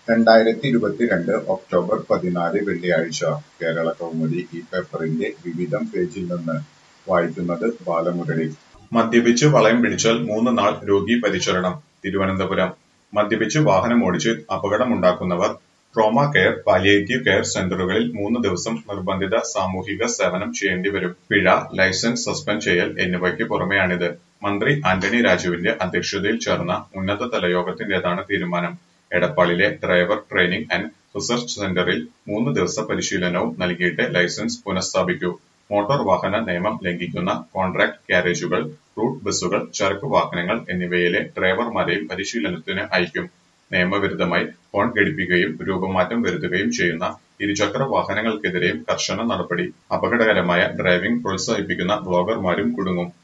രണ്ടായിരത്തി ഇരുപത്തിരണ്ട് ഒക്ടോബർ പതിനാല് വെള്ളിയാഴ്ച കേരള കൗമുദി ഈ പേപ്പറിന്റെ വിവിധം പേജിൽ നിന്ന് വായിക്കുന്നത് ബാലമുരളി മദ്യപിച്ച് വളയം പിടിച്ചാൽ മൂന്ന് നാൾ രോഗി പരിചരണം തിരുവനന്തപുരം മദ്യപിച്ച് വാഹനമോടിച്ച് അപകടമുണ്ടാക്കുന്നവർ ട്രോമ കെയർ പാലിയേറ്റീവ് കെയർ സെന്ററുകളിൽ മൂന്ന് ദിവസം നിർബന്ധിത സാമൂഹിക സേവനം ചെയ്യേണ്ടിവരും പിഴ ലൈസൻസ് സസ്പെൻഡ് ചെയ്യൽ എന്നിവയ്ക്ക് പുറമെയാണിത് മന്ത്രി ആന്റണി രാജുവിന്റെ അധ്യക്ഷതയിൽ ചേർന്ന ഉന്നതതല യോഗത്തിന്റേതാണ് തീരുമാനം എടപ്പാളിലെ ഡ്രൈവർ ട്രെയിനിംഗ് ആൻഡ് റിസർച്ച് സെന്ററിൽ മൂന്ന് ദിവസ പരിശീലനവും നൽകിയിട്ട് ലൈസൻസ് പുനഃസ്ഥാപിക്കൂ മോട്ടോർ വാഹന നിയമം ലംഘിക്കുന്ന കോൺട്രാക്ട് കാരേജുകൾ റൂട്ട് ബസ്സുകൾ ചരക്ക് വാഹനങ്ങൾ എന്നിവയിലെ ഡ്രൈവർമാരെയും പരിശീലനത്തിന് അയക്കും നിയമവിരുദ്ധമായി ഫോൺ ഘടിപ്പിക്കുകയും രൂപമാറ്റം വരുത്തുകയും ചെയ്യുന്ന ഇരുചക്ര വാഹനങ്ങൾക്കെതിരെയും കർശന നടപടി അപകടകരമായ ഡ്രൈവിംഗ് പ്രോത്സാഹിപ്പിക്കുന്ന ബ്ലോഗർമാരും കുടുങ്ങും